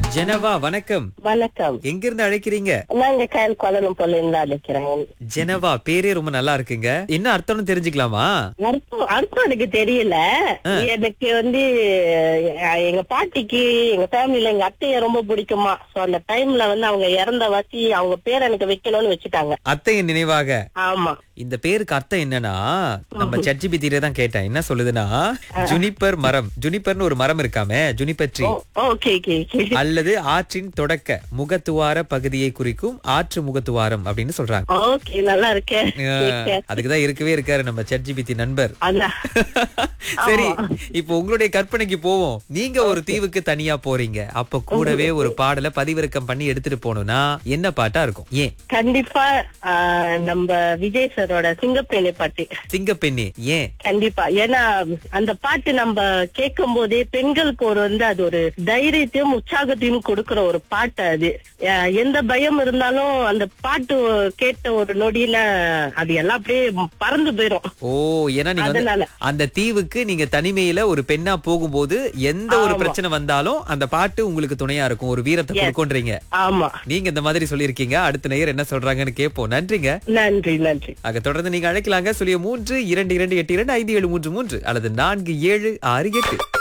ஜெனவா வணக்கம் வணக்கம் எங்க இருந்து அழைக்கிறீங்க நாங்க கயல் கோலம்பூர்ல இருந்து அழைக்கிறேன் ஜெனவா பேரே ரொம்ப நல்லா இருக்குங்க என்ன அர்த்தம்னு தெரிஞ்சுக்கலாமா அர்த்தம் அர்த்தம் எனக்கு தெரியல எனக்கு வந்து அஹ், எங்க பாட்டிக்கு எங்க ஃபேமிலில எங்க அத்தைய ரொம்ப பிடிக்குமா சோ அந்த டைம்ல வந்து அவங்க இறந்த வாசி அவங்க பேர் எனக்கு வைக்கணும்னு வச்சுட்டாங்க அத்தையின் நினைவாக ஆமா இந்த பேருக்கு அர்த்தம் என்னன்னா நம்ம சர்ஜிபித்தியில தான் கேட்டேன் என்ன சொல்லுதுன்னா ஜுனிப்பர் மரம் ஜுனிப்பர்னு ஒரு மரம் இருக்காமே juniper tree okay okay okay அல்லது ஆற்றின் தொடக்க முகத்துவார பகுதியை குறிக்கும் ஆற்று முகத்துவாரம் அப்படின்னு சொல்றாங்க ஓகே நல்லா இருக்கேன் அஹ், அதுக்குதான் இருக்கவே இருக்காரு நம்ம சர்ஜிபித்தி நண்பர் அதான் சரி இப்போ உங்களுடைய கற்பனைக்கு போவோம் நீங்க ஒரு தீவுக்கு தனியா போறீங்க அப்ப கூடவே ஒரு பாடலை பதிவிறக்கம் பண்ணி எடுத்துட்டு போகணும்னா என்ன பாட்டா இருக்கும் ஏன் கண்டிப்பா ஆஹ், நம்ம விஜய் சாரோட சிங்கப்பேணி பாட்டு சிங்கப்பெண்ணே ஏன் கண்டிப்பா ஏன்னா அந்த பாட்டு நம்ம கேட்கும் போதே பெண்களுக்கு ஒரு வந்து அது ஒரு தைரியத்தையும் உற்சாகத்தையும் கொடுக்கிற ஒரு பாட்டு அது அஹ் எந்த பயம் இருந்தாலும் அந்த பாட்டு கேட்ட ஒரு நொடியில அது எல்லாம் அப்படியே பறந்து போயிரும் ஓ ஏன்னா நீங்க வந்து அதனால. அந்த தீவுக்கு நீங்க தனிமையில ஒரு பெண்ணா போகும்போது எந்த ஒரு ஆமா. பிரச்சனை வந்தாலும் அந்த பாட்டு உங்களுக்கு துணையா இருக்கும் ஒரு வீரத்தை கொடுக்குன்றீங்க ஆமா நீங்க இந்த மாதிரி சொல்லியிருக்கீங்க அடுத்த நேயர் என்ன சொல்றாங்கன்னு கேட்போம் நன்றிங்க நன்றி நன்றி ஆக தொடர்ந்து நீங்க அழைக்கலாங்க சொல்லிய மூன்று இரண்டு இரண்டு எட்டு இரண்டு ஐந்து ஏழு மூன்று மூன்று அல்லது நான்கு ஏழு ஆறு எட்டு